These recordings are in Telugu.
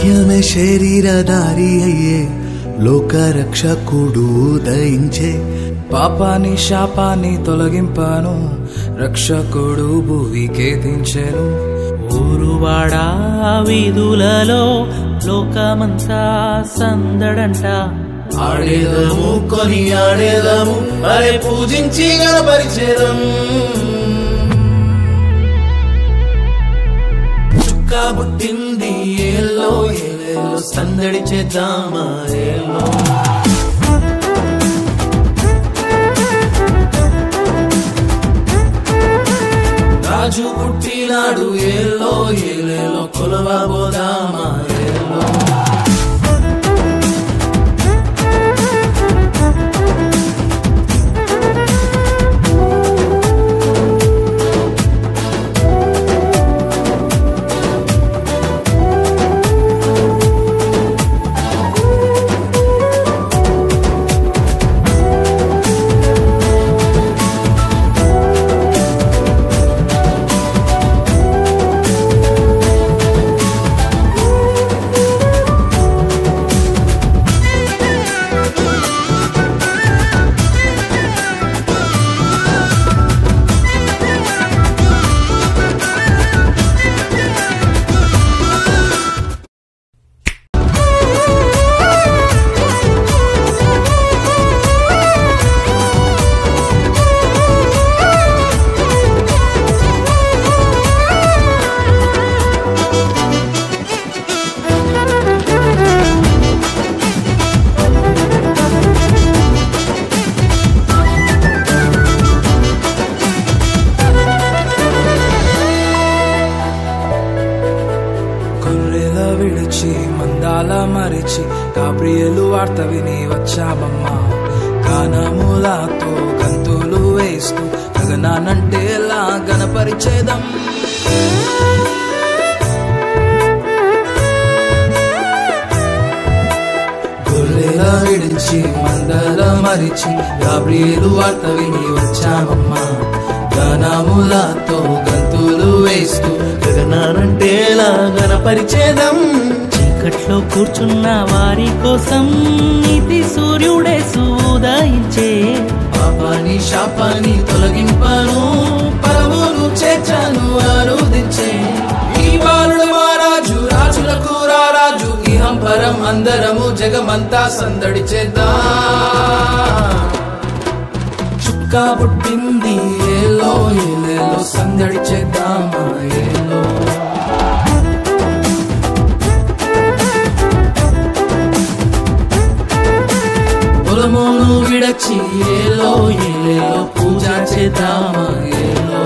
వాక్యమే శరీరధారి అయ్యే లోక రక్షకుడు దయించే పాపాని శాపాన్ని తొలగింపాను రక్షకుడు భూమికే దించెను ఊరువాడా వీధులలో లోకమంతా సందడంట ఆడేదము కొని ఆడేదము అరే పూజించి గణపరిచేదం చుక్క పుట్టింది ఏలో ఏలేలో సందడి చేద్దామా ఏలో రాజు పుట్టినాడు ఏలో ఏలేలో కొలవబోదామా ఏలో గొర్రెల విడిచి మందాల మరిచి గాబ్రియలు వార్త విని వచ్చామమ్మా గానములతో గంతులు వేస్తూ గగనానంటేలా గణపరిచేదం గొర్రెల విడిచి మందల మరిచి గాబ్రియలు వార్త విని వచ్చామమ్మా గానములతో గంతులు వేస్తూ గగనానంటేలా గణపరిచేదం చీకట్లో కూర్చున్న వారి కోసం నీతి సూర్యుడే సూదయించే పాపాని శాపాని తొలగింపాను పరమును చేర్చాను ఆరోధించే ఈ బాలుడు మా రాజు రాజులకు రారాజు ఇహం పరం అందరము జగమంతా సందడి చేద్దాం చుక్క పుట్టింది ఏలో ఏలేలో సందడి చేద్దామా ఏలో పొలమును విడచి ఏలో ఏలేలో పూజ చేద్దామా ఏలో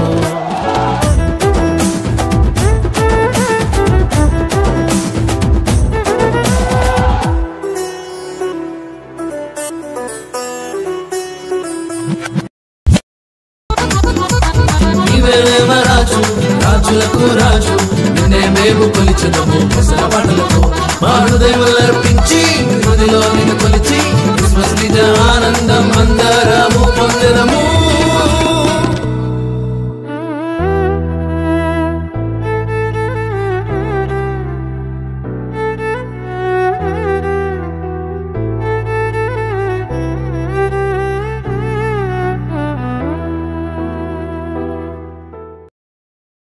నీవేలేమ రాజు రాజులకు రాజు నిన్నే మేము కొలిచెదము ముసల పాటలతో మా హృదయములర్పి